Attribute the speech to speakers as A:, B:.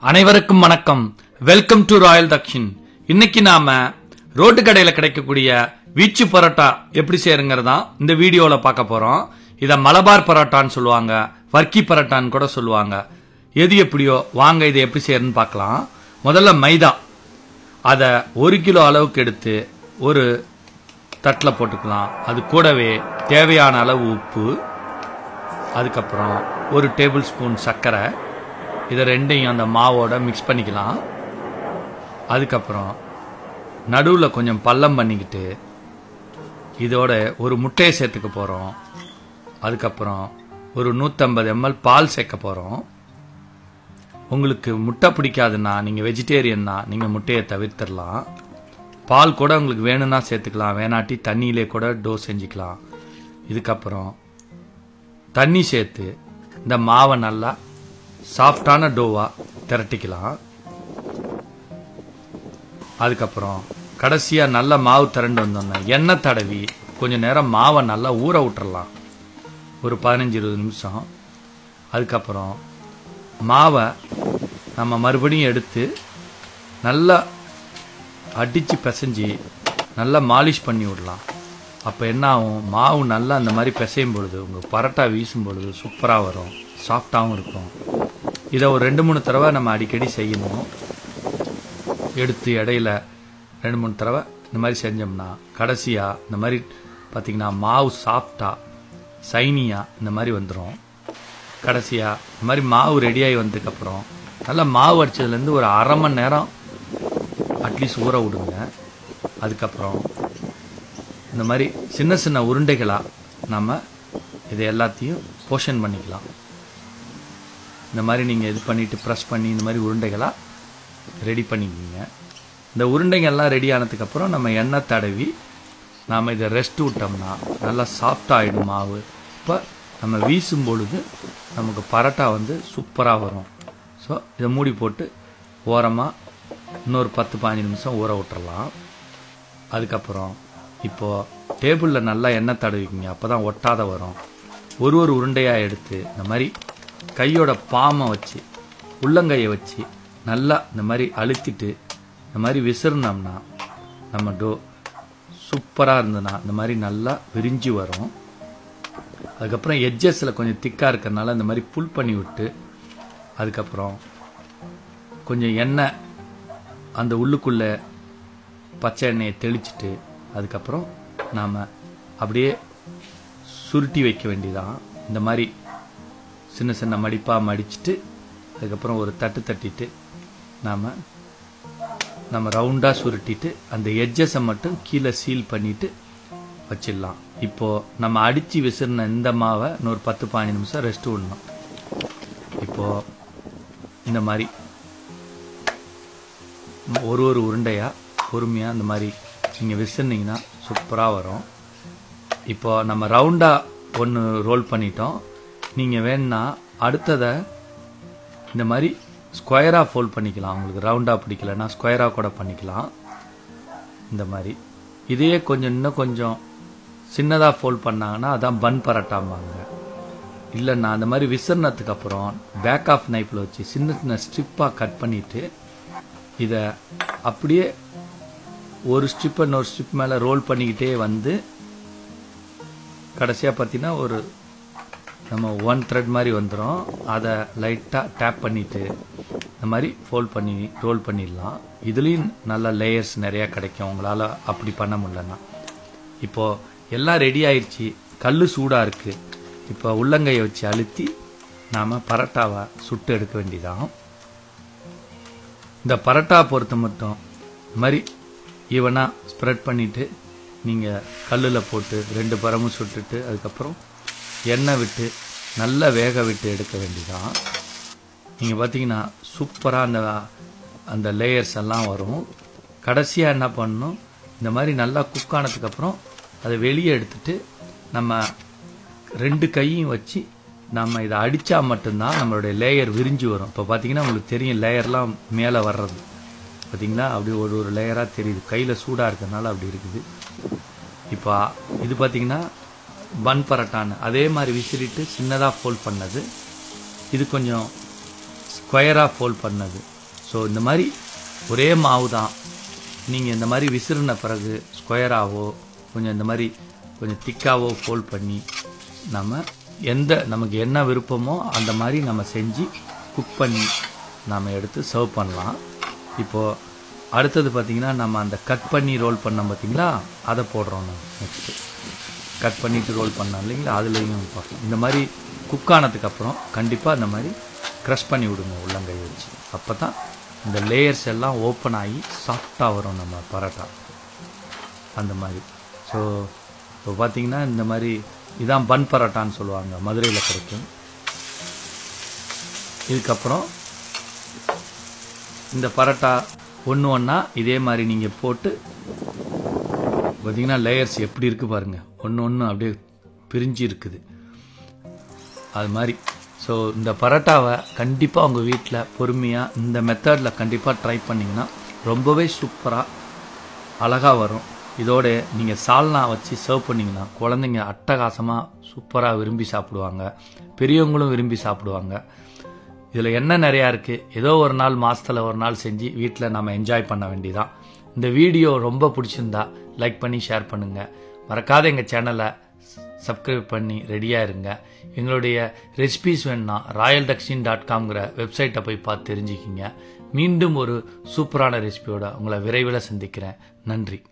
A: அனைவருக்கும் வணக்கம் welcome to Royal Dakshin இன்னைக்கு நாம ரோட்டு கடையில கிடைக்கக்கூடிய வீச்சு பரோட்டா எப்படி செய்யறங்கிறதா இந்த வீடியோல பார்க்க போறோம் இத மலபார் பரோட்டான்னு சொல்லுவாங்க வர்க்கி பரோட்டான்னு கூட சொல்லுவாங்க எது எப்படியோ வாங்க இதை எப்படி செய்யறதுன்னு பார்க்கலாம் முதல்ல மைதா அதை ஒரு கிலோ அளவுக்கு எடுத்து ஒரு தட்டில் போட்டுக்கலாம் அது கூடவே தேவையான அளவு உப்பு அதுக்கப்புறம் ஒரு டேபிள் ஸ்பூன் சர்க்கரை இதை ரெண்டையும் அந்த மாவோட மிக்ஸ் பண்ணிக்கலாம் அதுக்கப்புறம் நடுவில் கொஞ்சம் பள்ளம் பண்ணிக்கிட்டு இதோட ஒரு முட்டையை சேர்த்துக்க போகிறோம் அதுக்கப்புறம் ஒரு நூற்றம்பது எம்எல் பால் சேர்க்க போகிறோம் உங்களுக்கு முட்டை பிடிக்காதுன்னா நீங்கள் வெஜிடேரியன்னா நீங்கள் முட்டையை தவிர்த்திடலாம் பால் கூட உங்களுக்கு வேணும்னா சேர்த்துக்கலாம் வேணாட்டி தண்ணியிலே கூட டோ செஞ்சுக்கலாம் இதுக்கப்புறம் தண்ணி சேர்த்து இந்த மாவை நல்லா சாஃப்டான டோவா திரட்டிக்கலாம் அதுக்கப்புறம் கடைசியாக நல்ல மாவு திரண்டு வந்தோன்னே எண்ணெய் தடவி கொஞ்சம் நேரம் மாவை நல்லா ஊற விட்டுறலாம் ஒரு பதினஞ்சு இருபது நிமிஷம் அதுக்கப்புறம் மாவை நம்ம மறுபடியும் எடுத்து நல்லா அடித்து பிசைஞ்சு நல்லா மாலிஷ் பண்ணி விடலாம் அப்போ என்ன ஆகும் மாவு நல்லா அந்த மாதிரி பிசையும் பொழுது உங்கள் பரோட்டா வீசும் பொழுது சூப்பராக வரும் சாஃப்டாகவும் இருக்கும் இதை ஒரு ரெண்டு மூணு தடவை நம்ம அடிக்கடி செய்யணும் எடுத்து இடையில ரெண்டு மூணு தடவை இந்த மாதிரி செஞ்சோம்னா கடைசியாக இந்த மாதிரி பார்த்திங்கன்னா மாவு சாஃப்டாக சைனியாக இந்த மாதிரி வந்துடும் கடைசியாக இந்த மாதிரி மாவு ரெடியாகி வந்ததுக்கப்புறம் நல்லா மாவு அடிச்சதுலேருந்து ஒரு அரை மணி நேரம் அட்லீஸ்ட் ஊற விடுங்க அதுக்கப்புறம் இந்த மாதிரி சின்ன சின்ன உருண்டைகளாக நம்ம இதை எல்லாத்தையும் போஷன் பண்ணிக்கலாம் இந்த மாதிரி நீங்கள் இது பண்ணிவிட்டு ப்ரெஸ் பண்ணி இந்த மாதிரி உருண்டைகளாக ரெடி பண்ணிக்கிங்க இந்த உருண்டைங்கள்லாம் ரெடி ஆனதுக்கப்புறம் நம்ம எண்ணெய் தடவி நாம் இதை ரெஸ்ட் விட்டோம்னா நல்லா சாஃப்ட் ஆகிடும் மாவு இப்போ நம்ம வீசும் பொழுது நமக்கு பரோட்டா வந்து சூப்பராக வரும் ஸோ இதை மூடி போட்டு ஓரமாக இன்னொரு பத்து பாஞ்சு நிமிஷம் ஊற விட்டுறலாம் அதுக்கப்புறம் இப்போது டேபிளில் நல்லா எண்ணெய் தடவிக்கிங்க அப்போ தான் ஒட்டாத வரும் ஒரு ஒரு உருண்டையாக எடுத்து இந்த மாதிரி கையோட பாமை வச்சு உள்ளங்கையை வச்சு நல்லா இந்த மாதிரி அழுத்திட்டு இந்த மாதிரி விசிறினோம்னா நம்ம டோ சூப்பராக இருந்ததுன்னா இந்த மாதிரி நல்லா விரிஞ்சு வரும் அதுக்கப்புறம் எட்ஜஸில் கொஞ்சம் திக்காக இருக்கிறதுனால இந்த மாதிரி புல் பண்ணி விட்டு அதுக்கப்புறம் கொஞ்சம் எண்ணெய் அந்த உள்ளுக்குள்ளே பச்சை எண்ணெயை தெளிச்சிட்டு அதுக்கப்புறம் நாம் அப்படியே சுருட்டி வைக்க வேண்டியதான் இந்த மாதிரி சின்ன சின்ன மடிப்பாக மடிச்சுட்டு அதுக்கப்புறம் ஒரு தட்டு தட்டிட்டு நாம் நம்ம ரவுண்டாக சுருட்டிட்டு அந்த எட்ஜஸை மட்டும் கீழே சீல் பண்ணிட்டு வச்சிடலாம் இப்போது நம்ம அடித்து விசிறின இந்த மாவை இன்னொரு பத்து பதினஞ்சு நிமிஷம் ரெஸ்ட் விடணும் இப்போது இந்த மாதிரி ஒரு ஒரு உருண்டையாக பொறுமையாக இந்த மாதிரி நீங்கள் விசிறினீங்கன்னா சூப்பராக வரும் இப்போ நம்ம ரவுண்டாக ஒன்று ரோல் பண்ணிட்டோம் நீங்கள் வேணுன்னா அடுத்ததை இந்த மாதிரி ஸ்கொயராக ஃபோல்ட் பண்ணிக்கலாம் உங்களுக்கு ரவுண்டாக பிடிக்கலன்னா ஸ்கொயராக கூட பண்ணிக்கலாம் இந்த மாதிரி இதையே கொஞ்சம் இன்னும் கொஞ்சம் சின்னதாக ஃபோல்ட் பண்ணாங்கன்னா அதான் பன் பரோட்டாம்பாங்க இல்லைன்னா அந்த மாதிரி விசிறினத்துக்கு அப்புறம் பேக் ஆஃப் நைஃப்பில் வச்சு சின்ன சின்ன ஸ்ட்ரிப்பாக கட் பண்ணிவிட்டு இதை அப்படியே ஒரு ஸ்ட்ரிப் இன்னொரு ஸ்ட்ரிப் மேலே ரோல் பண்ணிக்கிட்டே வந்து கடைசியாக பார்த்தீங்கன்னா ஒரு நம்ம ஒன் த்ரெட் மாதிரி வந்துடும் அதை லைட்டாக டேப் பண்ணிவிட்டு இந்த மாதிரி ஃபோல்ட் பண்ணி ரோல் பண்ணிடலாம் இதுலேயும் நல்ல லேயர்ஸ் நிறையா கிடைக்கும் உங்களால் அப்படி பண்ண முடியலன்னா இப்போது எல்லாம் ரெடி ஆயிடுச்சு கல் சூடாக இருக்குது இப்போ உள்ளங்கையை வச்சு அழுத்தி நாம் பரோட்டாவை சுட்டு எடுக்க வேண்டியதான் இந்த பரோட்டா பொறுத்த மட்டும் இந்த மாதிரி ஈவனாக ஸ்ப்ரெட் பண்ணிவிட்டு நீங்கள் கல்லில் போட்டு ரெண்டு பரமும் சுட்டுட்டு அதுக்கப்புறம் எண்ணெய் விட்டு நல்லா வேக விட்டு எடுக்க வேண்டியதான் நீங்கள் பார்த்தீங்கன்னா சூப்பராக அந்த அந்த லேயர்ஸ் எல்லாம் வரும் கடைசியாக என்ன பண்ணணும் இந்த மாதிரி நல்லா குக் ஆனதுக்கப்புறம் அதை வெளியே எடுத்துட்டு நம்ம ரெண்டு கையும் வச்சு நம்ம இதை அடித்தா மட்டும்தான் நம்மளுடைய லேயர் விரிஞ்சு வரும் இப்போ பார்த்தீங்கன்னா உங்களுக்கு தெரியும் லேயர்லாம் மேலே வர்றது பார்த்தீங்களா அப்படி ஒரு ஒரு லேயராக தெரியுது கையில் சூடாக இருக்கிறதுனால அப்படி இருக்குது இப்போ இது பார்த்தீங்கன்னா பன் பரோட்டான்னு அதே மாதிரி விசிறிட்டு சின்னதாக ஃபோல்ட் பண்ணது இது கொஞ்சம் ஸ்கொயராக ஃபோல்ட் பண்ணது ஸோ இந்த மாதிரி ஒரே மாவு தான் நீங்கள் இந்த மாதிரி விசிறின பிறகு ஸ்கொயராகவோ கொஞ்சம் இந்த மாதிரி கொஞ்சம் திக்காவோ ஃபோல்ட் பண்ணி நம்ம எந்த நமக்கு என்ன விருப்பமோ அந்த மாதிரி நம்ம செஞ்சு குக் பண்ணி நாம் எடுத்து சர்வ் பண்ணலாம் இப்போது அடுத்தது பார்த்திங்கன்னா நம்ம அந்த கட் பண்ணி ரோல் பண்ணோம் பார்த்தீங்களா அதை போடுறோம் நம்ம நெக்ஸ்ட்டு கட் பண்ணிவிட்டு ரோல் பண்ணோம் இல்லைங்களா அதுலேயும் பார்க்கலாம் இந்த மாதிரி குக் ஆனதுக்கப்புறம் கண்டிப்பாக இந்த மாதிரி க்ரஷ் பண்ணி விடுங்க உள்ளங்கை வச்சு அப்போ தான் இந்த லேயர்ஸ் எல்லாம் ஓப்பன் ஆகி சாஃப்டாக வரும் நம்ம பரோட்டா அந்த மாதிரி ஸோ இப்போ பார்த்தீங்கன்னா இந்த மாதிரி இதான் பன் பரோட்டான்னு சொல்லுவாங்க மதுரையில் கிடைக்கும் இதுக்கப்புறம் இந்த பரோட்டா ஒன்று ஒன்றா இதே மாதிரி நீங்கள் போட்டு பார்த்தீங்கன்னா லேயர்ஸ் எப்படி இருக்குது பாருங்கள் ஒன்று ஒன்று அப்படியே பிரிஞ்சு இருக்குது அது மாதிரி ஸோ இந்த பரோட்டாவை கண்டிப்பாக உங்கள் வீட்டில் பொறுமையாக இந்த மெத்தடில் கண்டிப்பாக ட்ரை பண்ணிங்கன்னா ரொம்பவே சூப்பராக அழகாக வரும் இதோட நீங்கள் சால்னா வச்சு சர்வ் பண்ணிங்கன்னா குழந்தைங்க அட்டகாசமாக சூப்பராக விரும்பி சாப்பிடுவாங்க பெரியவங்களும் விரும்பி சாப்பிடுவாங்க இதில் என்ன நிறையா இருக்குது ஏதோ ஒரு நாள் மாதத்தில் ஒரு நாள் செஞ்சு வீட்டில் நம்ம என்ஜாய் பண்ண வேண்டியதான் இந்த வீடியோ ரொம்ப பிடிச்சிருந்தா லைக் பண்ணி ஷேர் பண்ணுங்கள் மறக்காத எங்கள் சேனலை சப்ஸ்கிரைப் பண்ணி ரெடியாக இருங்க எங்களுடைய ரெசிபிஸ் வேணுன்னா ராயல் டக்ஸின் டாட் காம்ங்கிற வெப்சைட்டை போய் பார்த்து தெரிஞ்சுக்கிங்க மீண்டும் ஒரு சூப்பரான ரெசிபியோட உங்களை விரைவில் சந்திக்கிறேன் நன்றி